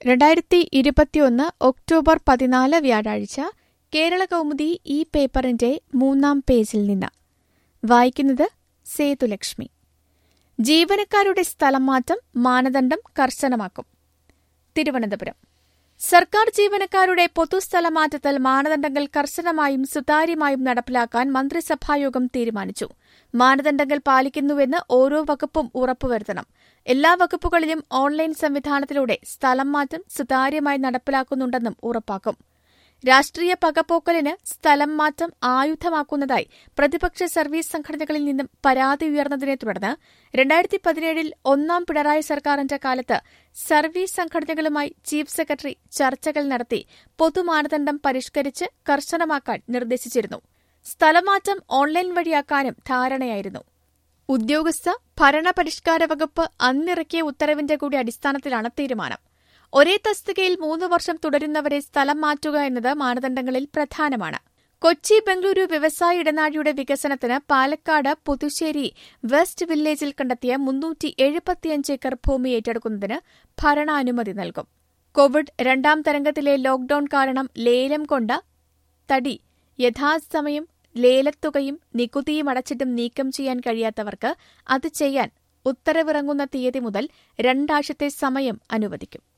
രണ്ടായിരത്തി ഇരുപത്തിയൊന്ന് ഒക്ടോബർ പതിനാല് വ്യാഴാഴ്ച കേരള കൗമുദി ഈ പേപ്പറിന്റെ മൂന്നാം പേജിൽ നിന്ന് വായിക്കുന്നത് സേതുലക്ഷ്മി ജീവനക്കാരുടെ സ്ഥലം മാറ്റം മാനദണ്ഡം കർശനമാക്കും തിരുവനന്തപുരം സർക്കാർ ജീവനക്കാരുടെ പൊതുസ്ഥലമാറ്റത്തിൽ മാനദണ്ഡങ്ങൾ കർശനമായും സുതാര്യമായും നടപ്പിലാക്കാൻ മന്ത്രിസഭായോഗം തീരുമാനിച്ചു മാനദണ്ഡങ്ങൾ പാലിക്കുന്നുവെന്ന് ഓരോ വകുപ്പും ഉറപ്പുവരുത്തണം എല്ലാ വകുപ്പുകളിലും ഓൺലൈൻ സംവിധാനത്തിലൂടെ സ്ഥലം മാറ്റം സുതാര്യമായി നടപ്പിലാക്കുന്നുണ്ടെന്നും ഉറപ്പാക്കും രാഷ്ട്രീയ പകപോക്കലിന് സ്ഥലം മാറ്റം ആയുധമാക്കുന്നതായി പ്രതിപക്ഷ സർവീസ് സംഘടനകളിൽ നിന്നും പരാതി ഉയർന്നതിനെ തുടർന്ന് രണ്ടായിരത്തി പതിനേഴിൽ ഒന്നാം പിണറായി സർക്കാരിന്റെ കാലത്ത് സർവീസ് സംഘടനകളുമായി ചീഫ് സെക്രട്ടറി ചർച്ചകൾ നടത്തി പൊതുമാനദണ്ഡം പരിഷ്കരിച്ച് കർശനമാക്കാൻ നിർദ്ദേശിച്ചിരുന്നു സ്ഥലമാറ്റം ഓൺലൈൻ വഴിയാക്കാനും ധാരണയായിരുന്നു ഉദ്യോഗസ്ഥ ഭരണപരിഷ്കാര വകുപ്പ് അന്നിറക്കിയ ഉത്തരവിന്റെ കൂടി അടിസ്ഥാനത്തിലാണ് തീരുമാനം ഒരേ തസ്തികയിൽ മൂന്ന് വർഷം തുടരുന്നവരെ സ്ഥലം മാറ്റുക എന്നത് മാനദണ്ഡങ്ങളിൽ പ്രധാനമാണ് കൊച്ചി ബംഗളൂരു വ്യവസായ ഇടനാഴിയുടെ വികസനത്തിന് പാലക്കാട് പുതുശ്ശേരി വെസ്റ്റ് വില്ലേജിൽ കണ്ടെത്തിയ മുന്നൂറ്റി എഴുപത്തിയഞ്ച് ഏക്കർ ഭൂമി ഏറ്റെടുക്കുന്നതിന് ഭരണാനുമതി നൽകും കോവിഡ് രണ്ടാം തരംഗത്തിലെ ലോക്ഡൌൺ കാരണം ലേലം കൊണ്ട തടി യഥാസമയം ലേലത്തുകയും നികുതിയും അടച്ചിട്ടും നീക്കം ചെയ്യാൻ കഴിയാത്തവർക്ക് അത് ചെയ്യാൻ ഉത്തരവിറങ്ങുന്ന തീയതി മുതൽ രണ്ടാഴ്ചത്തെ സമയം അനുവദിക്കും